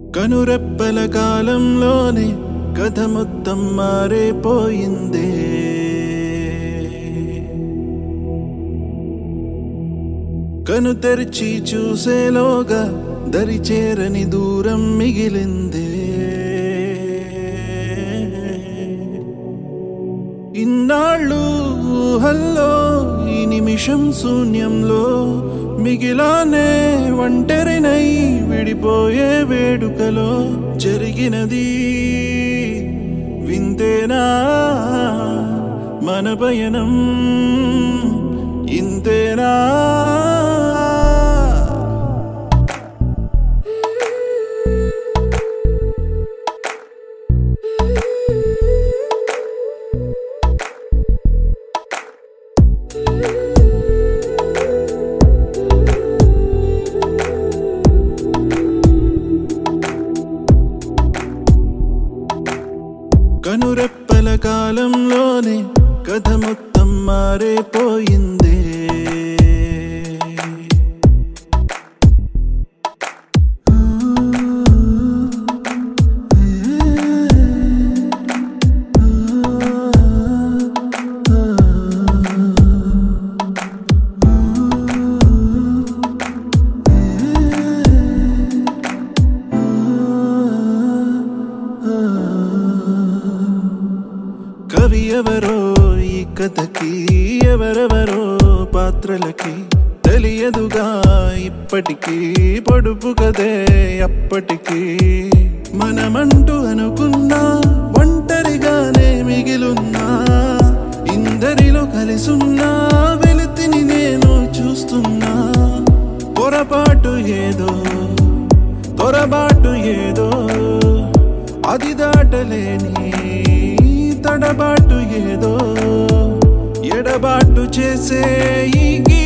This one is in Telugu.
కనురెప్పల కాలంలోనే కథ మొత్తం మారిపోయిందే కను తెరిచి చూసేలోగా దరి చేరని దూరం మిగిలిందే ఇన్నాళ్ళు ఊహల్లో ఈ నిమిషం శూన్యంలో మిగిలానే ఒంటరినై విడిపోయే వేడుకలో జరిగినది వింతేనా మన పయనం ఇంతేనా కనురెప్పల కాలంలోనే కథ మొత్తం మారిపోయిందే కవి ఎవరో ఈ కథకి ఎవరెవరో పాత్రలకి తెలియదుగా ఇప్పటికీ పొడుపు కదే అప్పటికి మనమంటూ అనుకున్నా ఒంటరిగానే మిగిలున్నా ఇందరిలో కలిసున్నా వెలుతిని నేను చూస్తున్నా పొరపాటు ఏదో తొరబాటు ఏదో అది దాటలేని తడబాటు ఏదో ఎడబాటు చేసే ఈ